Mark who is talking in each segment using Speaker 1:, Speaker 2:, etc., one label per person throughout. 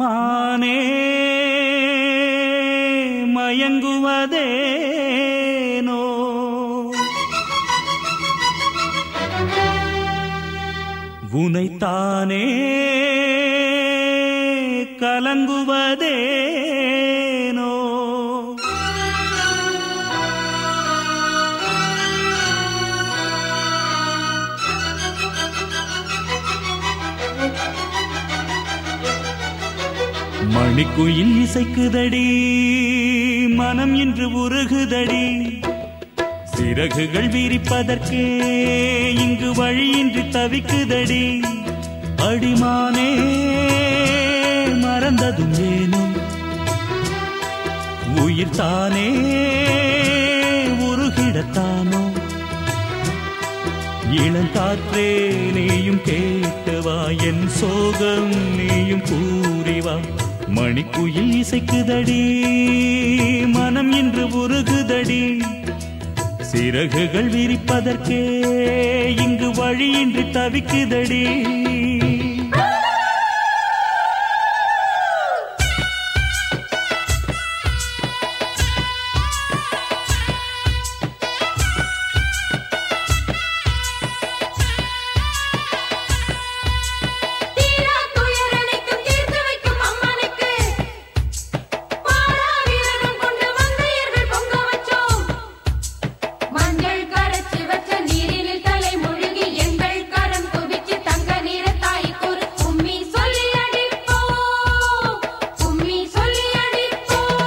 Speaker 1: மானே மயங்குவதேனோ உனைத்தானே கலங்குவதேனோ மணிக்குயில் இசைக்குதடி மனம் இன்று உருகுதடி சிறகுகள் விரிப்பதற்கே இங்கு வழியின்றி தவிக்குதடி அடிமானே மறந்ததும் ஏனோ உயிர் தானே உருகிடத்தானோ இளங்காற்றே நீயும் கேட்டவா என் சோகம் நீயும் கூறிவா மணிக்குயில் இசைக்குதடி மனம் இன்று உருகுதடி சிறகுகள் விரிப்பதற்கே இங்கு வழியின்றி தவிக்குதடி
Speaker 2: தீரா துயரனைக்கும் தீர்த்து வைக்கும் அம்மனுக்கு பாராவிரதம் கொண்டு வந்தையர்கள் பொங்க வச்சோம் மஞ்சள் கரைச்சி வச்ச நீரினில் தலை முழுகி எங்கள் கரம் குவிச்சு தங்க நீர தாய்க்குரு கும்மி சொல்லி அடிப்போம் கும்மி சொல்லி அடிப்போம்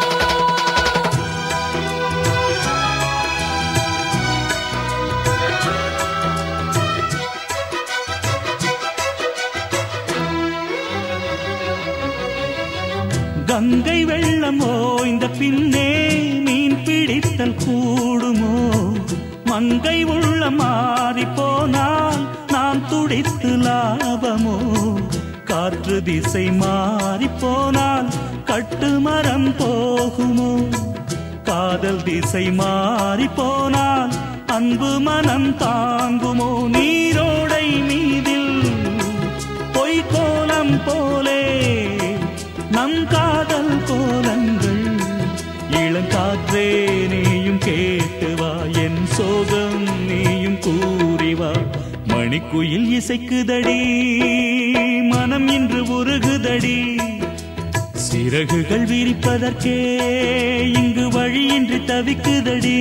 Speaker 1: கங்கை வெள்ளம் ஓய்ந்த பின்னே மீன் பிடித்தல் கூடுமோ மங்கை உள்ள மாறி போனால் நாம் துடித்து லாபமோ காற்று திசை மாறி போனால் கட்டுமரம் போகுமோ காதல் திசை மாறி போனால் அன்பு மனம் தாங்குமோ நீரோடை மீதில் பொய்கோலம் போலே நம் காதல் கோலங்கள் இளங்காற்றே நீயும் கேட்டு வா என் சோகம் நீயும் கூறி வா மணிக்குயில் இசைக்குதடி மனம் இன்று உருகுதடி சிறகுகள் விரிப்பதற்கே இங்கு வழியின்றி தவிக்குதடி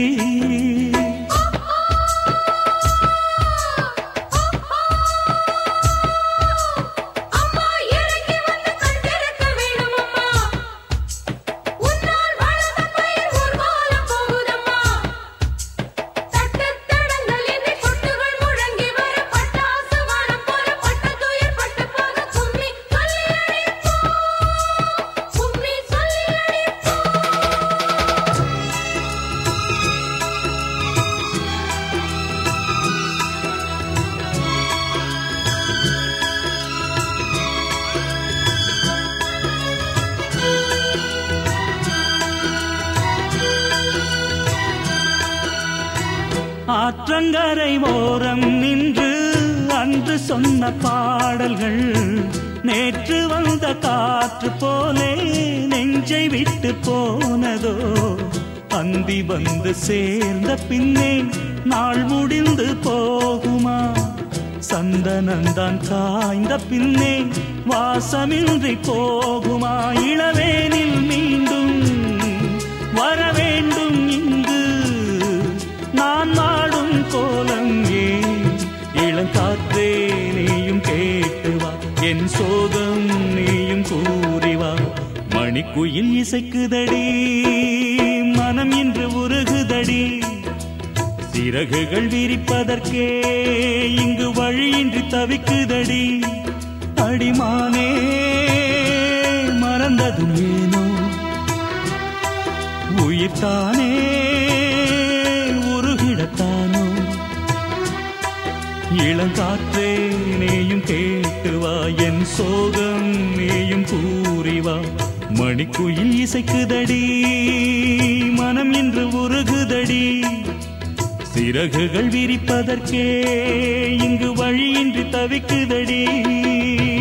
Speaker 2: அம்மா இறங்கி வந்து கண்டிருக்க வேணும் அம்மா உன்னால் வளர்ந்த பயிர் ஊர்வலம் போகுதம்மா தட்டுத் தடங்கள் இன்றி கொட்டுகள் முழங்கி வர பட்டாசு வானம் போல பட்ட துயர் பட்டு போக கும்மி சொல்லி அடிப்போம் கும்மி சொல்லி அடிப்போம்
Speaker 1: ஆற்றங்கரை ஓரம் நின்று அன்று சொன்ன பாடல்கள் நேற்று வந்த காற்று போலே நெஞ்சை விட்டு போனதோ அந்தி வந்து சேர்ந்த பின்னே நாள் முடிந்து போகுமா சந்தனந்தான் காய்ந்த பின்னே வாசமின்றி போகுமா இளவேனில் மீண்டும் வர வேண்டும் இங்கு நான் வாடும் கோலம் ஏன் இளங்காற்றே நீயும் கேட்டு வா என் சோகம் நீயும் கூறி வா மணிக்குயில் இசைக்குதடி மனம் இன்று உருகுதடி சிறகுகள் விரிப்பதற்கே இங்கு வழியின்றி தவிக்குதடி அடிமானே மறந்ததும் ஏனோ உயிர் தானே உருகிடத்தானோ இளங்காற்றே நீயும் கேட்டு வா என் சோகம் நீயும் கூறி வா மணிக்குயில் இசைக்குதடி மனம் இன்று உருகுதடி சிறகுகள் விரிப்பதற்கே இங்கு வழியின்றி தவிக்குதடி